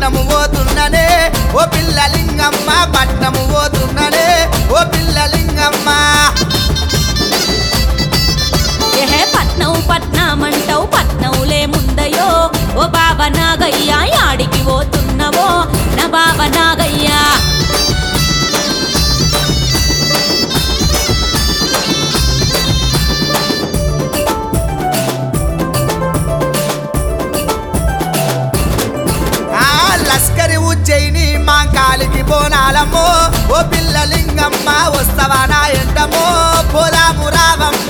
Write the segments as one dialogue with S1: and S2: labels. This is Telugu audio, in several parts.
S1: పట్నము పోతున్ననే ఓ పిల్లలింగమ్మ పట్నము పోతున్ననే ఓ పిల్లలింగమ్మ
S2: ఏహే పట్నం పట్నమంటావు పట్నంలే ముందయో ఓ బాబా నాగయ్య యాడికి పోతున్నవో నా బాబా నాగయ్య
S1: ఆ లస్కరి ఉజ్జయిని మాంకాలికి బోనాలమ్మో ఓ పిల్లలింగమ్మ వస్తవా నా ఎంటమో పోదాము రావమ్మ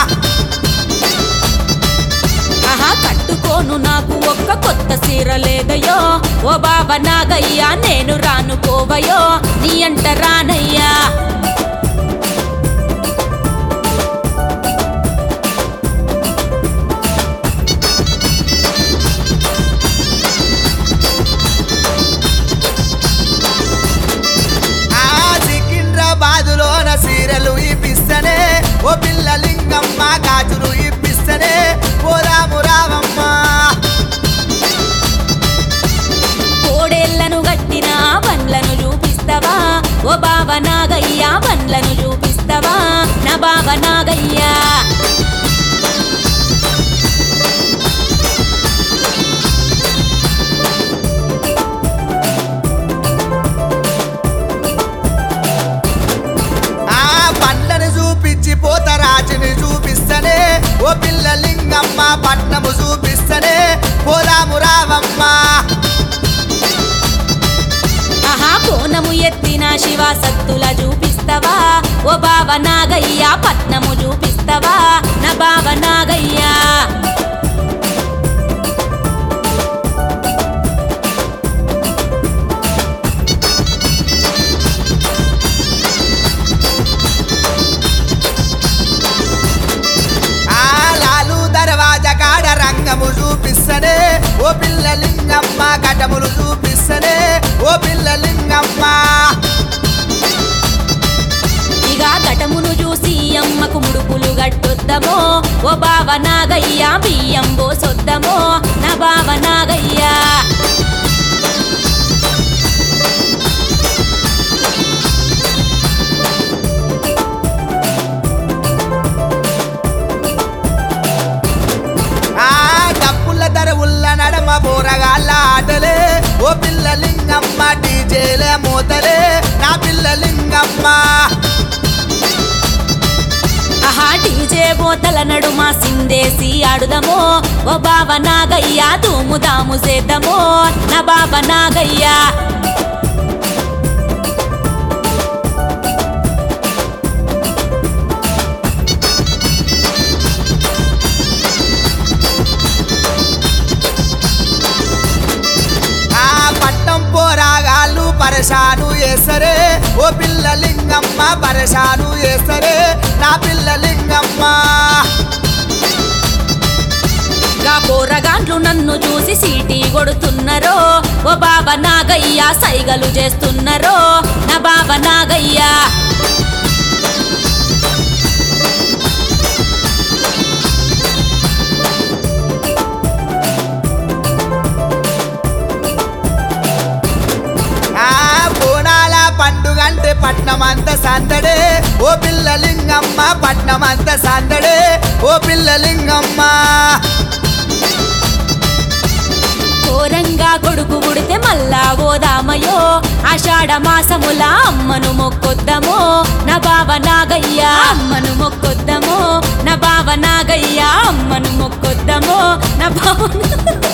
S2: ఆహా కట్టుకోను నాకు ఒక్క కొత్త సీర లేదయో ఓ బాబా నాగయ్య నేను రాను పోవయో నీ అంట రానయ్యా
S1: ఆ సికింద్రాబాదులోన సీరలు ఇప్పిస్తనే ఓ పిల్లలింగమ్మ గాజులు ఇప్పిస్తనే పోదాము రావమ్మ
S2: కోడేళ్లను గట్టిన బండ్లను చూపిస్తావా ఓ బావ నాగయ్య బండ్లను చూపిస్తావా నా బావ నాగయ్య
S1: ఆ పండ్లను చూపించి పోతరాజుని చూపిస్తనే ఓ పిల్లలింగమ్మ పట్నము చూపిస్తనే పోదాము రావమ్మ
S2: ఆహా కోనము ఎత్తిన శివ సత్తుల చూపిస్తావా ఓ బావ నాగయ్య పట్నము చూపిస్తావా నా బావ నాగయ్య
S1: ఆ లాలు దర్వాజ కాడ రంగము చూపిస్తనే ఓ పిల్లలింగమ్మ ఘటములు చూపిస్తనే ఓ పిల్లలింగమ్మ
S2: ఇక ఘటమును చూసి అమ్మకు ముడుపులు గట్టొద్దమో ఓ బావ నాగయ్య బియ్యం పోసొద్దమో నా బావ నాగయ్య
S1: ఆ డప్పుల దరవుల్ల నడమ బోరగాళ్ళ ఆటలే ఓ పిల్లలింగమ్మ డీజేలే మోతలే నా పిల్లలింగమ్మ
S2: ఆహా డీజే బోతల నడుమ సిందేసి ఆడుదమో ఓ బావ నాగయ్య దూముదాము చేద్దామో నా బావ నాగయ్య
S1: ఆ పట్టం పోరాగాళ్ళు పరశాను ఏసరే ఓ పిల్లలింగమ్మ పరశాను ఏసరే నా పిల్లలింగమ్మ
S2: గా పోరగాండ్లు నన్ను చూసి సీటీ కొడుతున్నరో ఓ బావ నాగయ్య సైగలు చేస్తున్నరో నా బావ నాగయ్య
S1: ఆ బోనాల పండుగంటే పట్నమంత సందడే ఓ పిల్లలింగమ్మ పట్నమంత సందడే ఓ పిల్లలింగమ్మ
S2: ఘోరంగా కొడుకు పుడితే మళ్ళా ఓదామయో ఆషాఢ మాసముల అమ్మను మొక్కొద్దమో నా బావ నాగయ్య అమ్మను మొక్కొద్దమో నా బావ నాగయ్య అమ్మను మొక్కొద్దమో నా బావ